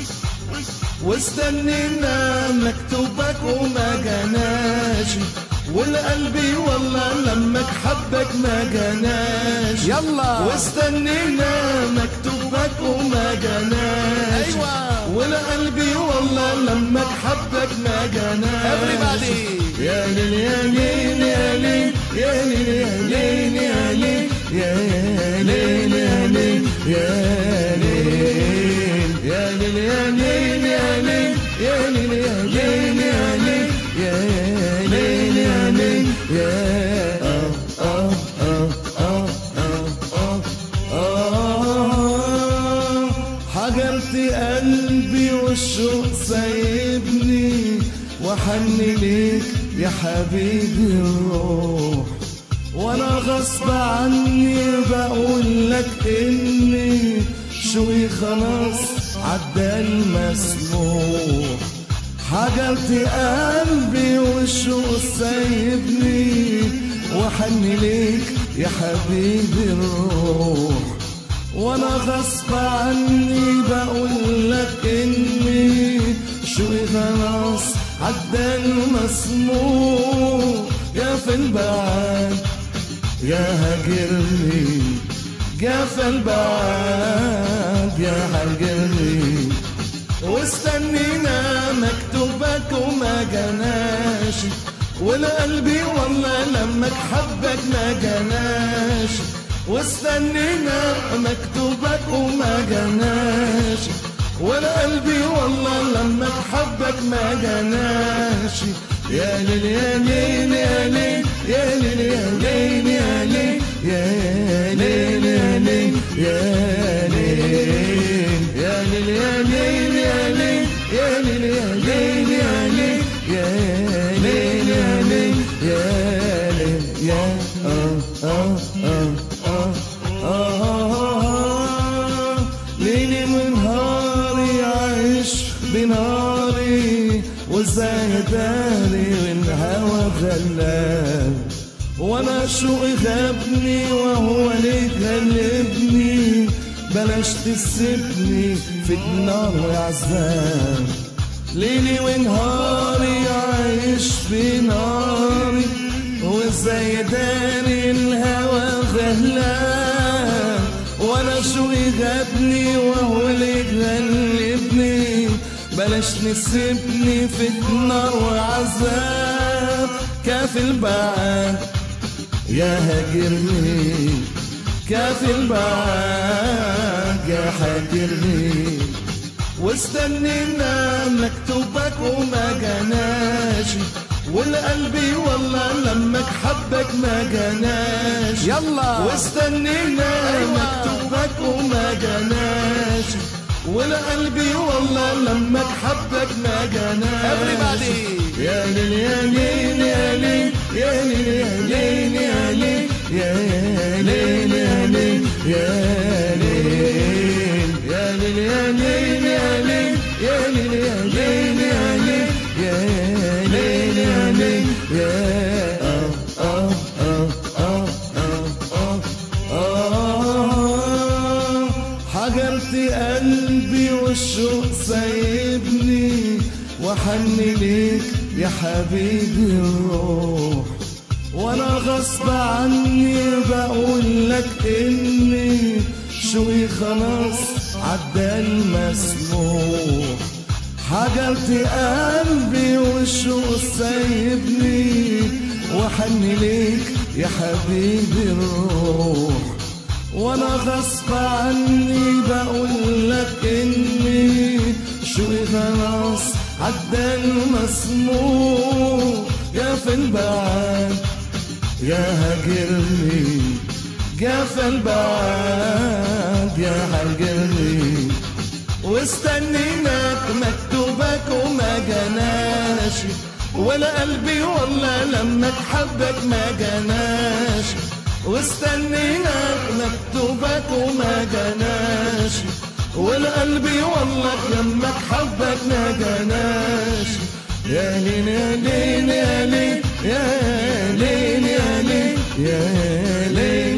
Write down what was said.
واستنينا مكتوبك وما جناش والقلب والله لمك حبك ما جناش يلا واستنينا مكتوبك وما جناش أيوة. والقلب والله لمك حبك ما جناش Everybody. يا ليل يا ليل يا ليل يا ليل يا ليل يا ليل يا ليل يا ليل يا ليل يا ليل يا ليل يا ليل يا ليل يا ليل يا ليل يا ليل يا آه آه آه آه آه آه حجرت قلبي والشوق سايبني وحن ليك يا حبيبي الروح وانا غصب عني بقول لك اني شوي خلاص عدى المسموح حجرت قلبي والشوق سايبني وحن ليك يا حبيبي الروح وانا غصب عني بقول لك اني شوي خلاص عدى المسموح يا في البعاد يا هاجرني يا في البعاد يا هاجرني واستنينا مكتوبك وما جناش والقلبي والله لمك حبك ما جناش واستنينا مكتوبك وما جناش والقلبي والله لمك حبك ما جناش يا ليل يا ليل يا ليل يا ليل يا ليل يا ليل يا ليل يا ليل يا ليل يا ليل يا ليل يا ليل يا ليل يا ليل يا ليل يا ليل يا ليل يا آه آه آه آه آه ليلي ونهاري عايش بناري وازاي داري والهوى غلاب وانا شوقي غابني وهو ليه غلبني بلاش تسيبني في النار وعذاب ليلي ونهاري عايش في ناري وازاي داري الهوى غلاب وانا شوقي غابني وهو اللي غلبني بلاش نسيبني في النار وعذاب كافي البعاد يا هاجرني كافي البعاد يا هاجرني واستنينا مكتوبك وما جناش والقلبي والله لمك حبك ما جناش يلا. واستنينا مكتوبك وما جناش والقلبي والله لمك حبك ما جناش Everybody. يا ليل يا ليل يا ليل يا ليل يا ليل يا ليل يا ليل يا ليل يا ليل يا ليل يا ليل يا ليل يا ليل يا ليل يا ليل يا ليل يا آه آه آه آه آه آه حجرت قلبي والشوق سايبني وحن ليك يا حبيبي الروح وانا غصب عني بقول لك اني شوي خلاص عدى المسموح حجرت قلبي والشوق سايبني وحن ليك يا حبيبي الروح وانا غصب عني بقول لك اني شوي خلاص عدى المسموح يا في البعاد يا هاجرني يا في البعاد يا هاجرني واستنيناك مكتوبك وما جناش ولا قلبي والله لمك حبك ما جناش واستنيناك مكتوبك وما جناش والقلبي والله لمك حبك ما جناش يا ليل يا ليل يا ليل يا ليل يا ليل يا ليل